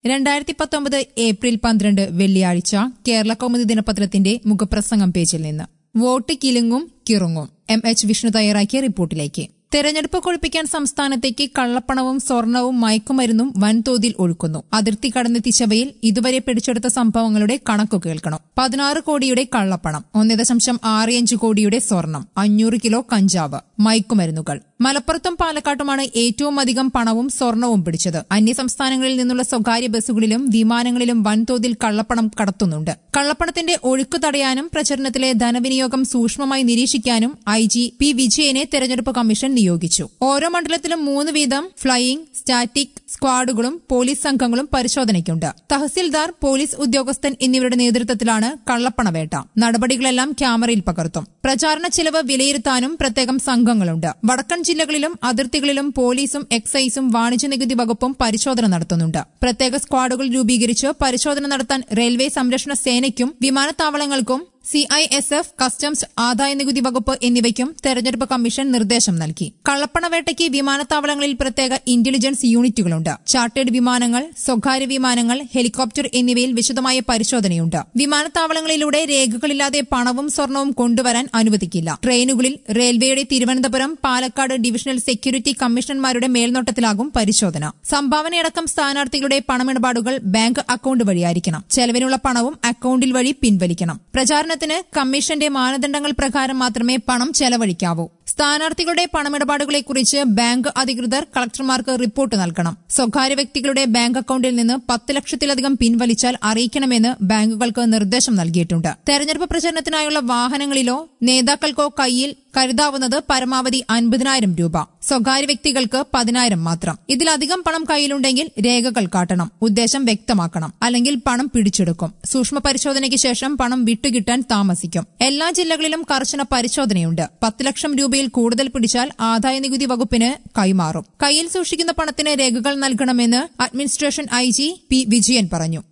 രണ്ടായിരത്തി പത്തൊമ്പത് ഏപ്രിൽ പന്ത്രണ്ട് വെള്ളിയാഴ്ച കേരള കൗമുദി ദിനപത്രത്തിന്റെ മുഖപ്രസംഗം പേജിൽ നിന്ന് വോട്ട് കിലുങ്ങും കിറുങ്ങും എം എച്ച് വിഷ്ണു തയ്യാറാക്കിയ റിപ്പോർട്ടിലേക്ക് തെരഞ്ഞെടുപ്പ് കൊഴുപ്പിക്കാൻ സംസ്ഥാനത്തേക്ക് കള്ളപ്പണവും സ്വർണവും മയക്കുമരുന്നും വൻതോതിൽ ഒഴുക്കുന്നു അതിർത്തി കടന്നെത്തിച്ചവയിൽ ഇതുവരെ പിടിച്ചെടുത്ത സംഭവങ്ങളുടെ കണക്കു കേൾക്കണം പതിനാറ് കോടിയുടെ കള്ളപ്പണം ഒന്ന് ദശാംശം ആറ് അഞ്ച് കോടിയുടെ സ്വർണം അഞ്ഞൂറ് കിലോ കഞ്ചാവ് മയക്കുമരുന്നുകൾ മലപ്പുറത്തും പാലക്കാട്ടുമാണ് ഏറ്റവും അധികം പണവും സ്വർണവും പിടിച്ചത് അന്യസംസ്ഥാനങ്ങളിൽ നിന്നുള്ള സ്വകാര്യ ബസ്സുകളിലും വിമാനങ്ങളിലും വൻതോതിൽ കള്ളപ്പണം കടത്തുന്നുണ്ട് കള്ളപ്പണത്തിന്റെ ഒഴുക്ക് തടയാനും പ്രചരണത്തിലെ ധനവിനിയോഗം സൂക്ഷ്മമായി നിരീക്ഷിക്കാനും ഐ ജി പി വിജയനെ തെരഞ്ഞെടുപ്പ് കമ്മീഷൻ നിയോഗിച്ചു ഓരോ മണ്ഡലത്തിലും മൂന്ന് വീതം ഫ്ളൈയിംഗ് സ്റ്റാറ്റിക് സ്ക്വാഡുകളും പോലീസ് സംഘങ്ങളും പരിശോധനയ്ക്കുണ്ട് തഹസിൽദാർ പോലീസ് ഉദ്യോഗസ്ഥൻ എന്നിവരുടെ നേതൃത്വത്തിലാണ് കള്ളപ്പണവേട്ട നടപടികളെല്ലാം ക്യാമറയിൽ പകർത്തും പ്രചാരണ ചിലവ് വിലയിരുത്താനും പ്രത്യേകം സംഘങ്ങളുണ്ട് വടക്കൻ ജില്ലകളിലും അതിർത്തികളിലും പോലീസും എക്സൈസും വാണിജ്യ നികുതി വകുപ്പും പരിശോധന നടത്തുന്നുണ്ട് പ്രത്യേക സ്ക്വാഡുകൾ രൂപീകരിച്ച് പരിശോധന നടത്താൻ റെയിൽവേ സംരക്ഷണ സേനയ്ക്കും വിമാനത്താവളങ്ങൾക്കും C I S F customs ആദായ നികുതി വകുപ്പ് എന്നിവയ്ക്കും തെരഞ്ഞെടുപ്പ് കമ്മീഷൻ നിർദ്ദേശം നൽകി കള്ളപ്പണവേട്ടയ്ക്ക് വിമാനത്താവളങ്ങളിൽ പ്രത്യേക ഇന്റലിജൻസ് യൂണിറ്റുകളുണ്ട് ചാർട്ടേഡ് വിമാനങ്ങൾ സ്വകാര്യ വിമാനങ്ങൾ ഹെലികോപ്റ്റർ എന്നിവയിൽ വിശദമായ പരിശോധനയുണ്ട് വിമാനത്താവളങ്ങളിലൂടെ രേഖകളില്ലാതെ പണവും സ്വർണവും കൊണ്ടുവരാൻ അനുവദിക്കില്ല ട്രെയിനുകളിൽ റെയിൽവേയുടെ തിരുവനന്തപുരം പാലക്കാട് ഡിവിഷണൽ സെക്യൂരിറ്റി കമ്മീഷണർമാരുടെ മേൽനോട്ടത്തിലാകും പരിശോധന സംഭാവനയടക്കം സ്ഥാനാർത്ഥികളുടെ പണമിടപാടുകൾ ബാങ്ക് അക്കൌണ്ട് വഴിയായിരിക്കണം ചെലവിനുള്ള പണവും അക്കൌണ്ടിൽ വഴി പിൻവലിക്കണം പ്രചാരണത്തിന് കമ്മീഷന്റെ മാനദണ്ഡങ്ങൾ പ്രകാരം മാത്രമേ പണം ചെലവഴിക്കാവൂ സ്ഥാനാർത്ഥികളുടെ പണമിടപാടുകളെക്കുറിച്ച് ബാങ്ക് അധികൃതർ കളക്ടർമാർക്ക് റിപ്പോർട്ട് നൽകണം സ്വകാര്യ വ്യക്തികളുടെ ബാങ്ക് അക്കൌണ്ടിൽ നിന്ന് പത്ത് ലക്ഷത്തിലധികം പിൻവലിച്ചാൽ അറിയിക്കണമെന്ന് ബാങ്കുകൾക്ക് നിർദ്ദേശം നൽകിയിട്ടുണ്ട് തെരഞ്ഞെടുപ്പ് പ്രചരണത്തിനായുള്ള വാഹനങ്ങളിലോ നേതാക്കൾക്കോ കയ്യിൽ കരുതാവുന്നത് പരമാവധി അൻപതിനായിരം രൂപ സ്വകാര്യ വ്യക്തികൾക്ക് പതിനായിരം മാത്രം ഇതിലധികം പണം കയ്യിലുണ്ടെങ്കിൽ രേഖകൾ കാട്ടണം ഉദ്ദേശം വ്യക്തമാക്കണം അല്ലെങ്കിൽ പണം പിടിച്ചെടുക്കും സൂക്ഷ്മ പരിശോധനയ്ക്ക് ശേഷം പണം വിട്ടുകിട്ടാൻ താമസിക്കും എല്ലാ ജില്ലകളിലും കർശന പരിശോധനയുണ്ട് പത്ത് ലക്ഷം രൂപയിൽ കൂടുതൽ പിടിച്ചാൽ ആദായ നികുതി വകുപ്പിന് കൈമാറും കയ്യിൽ സൂക്ഷിക്കുന്ന പണത്തിന് രേഖകൾ നൽകണമെന്ന് administration I G P Vijayan പറഞ്ഞു